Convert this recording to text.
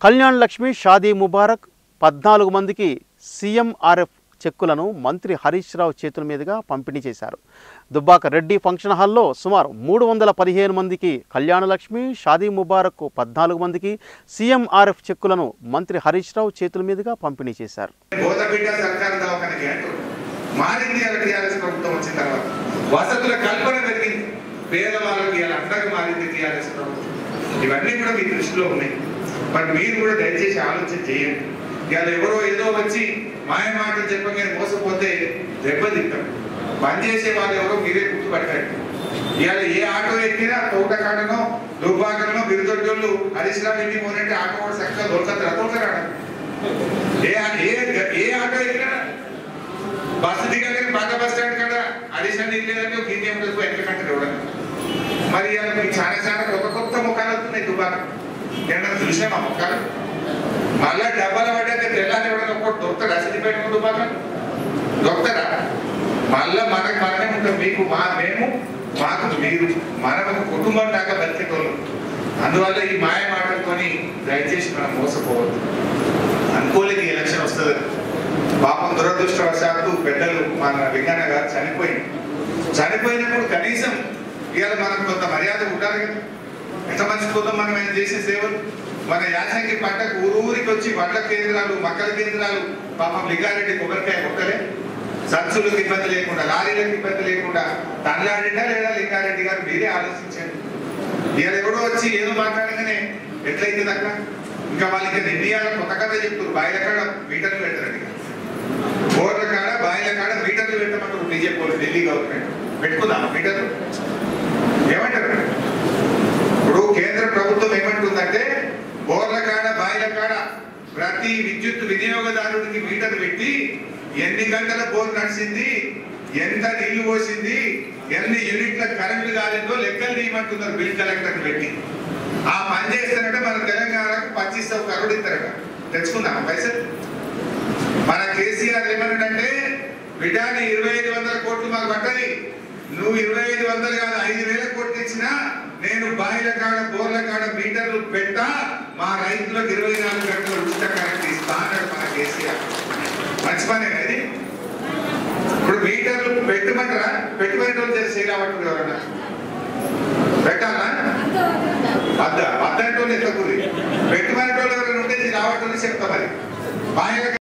కళ్యాణ్ లక్ష్మి షాదీ ముబారక్ పద్నాలుగు మందికి సీఎంఆర్ఎఫ్ చెక్కులను మంత్రి హరీష్ రావు చేతుల మీదుగా పంపిణీ చేశారు దుబ్బాక రెడ్డి ఫంక్షన్ హాల్లో సుమారు మూడు వందల పదిహేను మందికి కళ్యాణ లక్ష్మి షాదీ ముబారక్ పద్నాలుగు మందికి సీఎంఆర్ఎఫ్ చెక్కులను మంత్రి హరీష్ రావు చేతుల మీదుగా పంపిణీ చేశారు గోదబిడ్డ సర్కారు దవాఖానకి అంటూ మారింది అలా టీఆర్ఎస్ ప్రభుత్వం వచ్చిన తర్వాత వసతుల కల్పన పెరిగింది పేదవాళ్ళకి ఇలా అండగా మారింది టీఆర్ఎస్ ప్రభుత్వం ఇవన్నీ కూడా మీ దృష్టిలో ఉన్నాయి మరి మీరు కూడా దయచేసి ఆలోచన చేయండి ఇవాళ ఎవరో ఏదో వచ్చి మాయ మాటలు చెప్పగానే మోసపోతే దెబ్బతింటాం పనిచేసే వాళ్ళు ఎవరో మీరే గుర్తుపట్టండి ఇవాళ ఏ ఆటో ఎక్కినా తోటకాడనో దుబ్బాకనో బిరుదొడ్డోళ్ళు హరీష్ రావు ఇంటికి పోనంటే ఆటో కూడా చక్కగా దొరకదు తోటకాడ ఏ ఏ ఏ ఆటో ఎక్కినా బస్సు దిగగానే పాత బస్ స్టాండ్ కాడ అడిషన్ ఇల్లేదంటే ఒక ఇండియా ఉంటుంది వెనకకంటే చూడండి మరి ఇవాళ మీకు చాలా చాలా కొత్త కొత్త ముఖాలు వస్తున్నాయి దుబాక ఏమన్నా చూసామా ముఖాలు మళ్ళా డబ్బాలు పడ్డాక తెల్లారి ఎవడన్నా ఒక్కటి దొరుకుతాడు అసలు పెట్టుకుని దుబాక దొరుకుతారా మళ్ళా మనకు మనమే ఉంటాం మీకు మా మేము మాకు మీరు మనం ఒక కుటుంబం దాకా బతికేటోళ్ళు అందువల్ల ఈ మాయ మాటలతోని దయచేసి మనం మోసపోవద్దు అనుకోలేదు ఈ ఎలక్షన్ వస్తుంది పాపం దురదృష్టవశాత్తు పెద్దలు మన వెంకన్న గారు చనిపోయింది చనిపోయినప్పుడు కనీసం ఇవాళ మనం కొంత మర్యాద ఉండాలి కదా ఎంత మర్చిపోతాం మనం ఆయన చేసే సేవలు మన యాసంగి పంటకు ఊరూరికి వచ్చి వడ్ల కేంద్రాలు మక్కల కేంద్రాలు పాపం లింగారెడ్డి కొబ్బరికాయ ఒక్కలే సంచులకు ఇబ్బంది లేకుండా లారీలకు ఇబ్బంది లేకుండా తనలాడిందా లేదా లింగారెడ్డి గారు మీరే ఆలోచించండి ఇవాళ ఎవడో వచ్చి ఏదో మాట్లాడగానే ఎట్లయితే అక్క ఇంకా వాళ్ళకి నిర్ణయాలు కొత్త కథ చెప్తారు బాయిల కాడ మీటర్లు పెడతారండి బోర్ల కాడ బాయిల కాడ మీటర్లు పెట్టమంటారు బీజేపీ ఢిల్లీ గవర్నమెంట్ పెట్టుకుందాం మీటర్లు ఏమంటారు ఇప్పుడు కేంద్ర ప్రభుత్వం ఏమంటుందంటే బోర్ల కాడ బాయిల కాడ ప్రతి విద్యుత్ వినియోగదారుడికి మీటర్ పెట్టి ఎన్ని గంటల బోర్ నడిచింది ఎంత నీళ్లు పోసింది ఎన్ని యూనిట్ల కరెంటు కాలిందో లెక్కలు తీయమంటున్నారు బిల్ కలెక్టర్ పెట్టి ఆ పని చేస్తారంటే మన తెలంగాణకు పచ్చిస్తావు కరోడు ఇస్తారట తెచ్చుకుందాం పైసలు మన కేసీఆర్ ఏమన్నాడంటే బిడ్డాని ఇరవై ఐదు వందల కోట్లు మాకు పట్టది నువ్వు ఇరవై ఐదు వందలు కాదు ఐదు వేల కోట్లు ఇచ్చినా నేను బాయిల కాడ బోర్ల కాడ మీటర్లు పెట్టా మా రైతులకు ఇరవై నాలుగు గంటలు ఉచిత కరెంట్ ఇస్తా అన్నాడు మన కేసీఆర్ మంచి పనే కదా ఇది ఇప్పుడు మీటర్లు పెట్టమంటారా పెట్టుకునేటోళ్ళు చేసి రావట్లేదు ఎవరన్నా పెట్టాలా వద్ద వద్దంటోళ్ళు ఎత్తకూరి పెట్టుకునేటోళ్ళు ఎవరైనా ఉంటే ఇది రావట్లేదు చెప్తా మరి బాయిల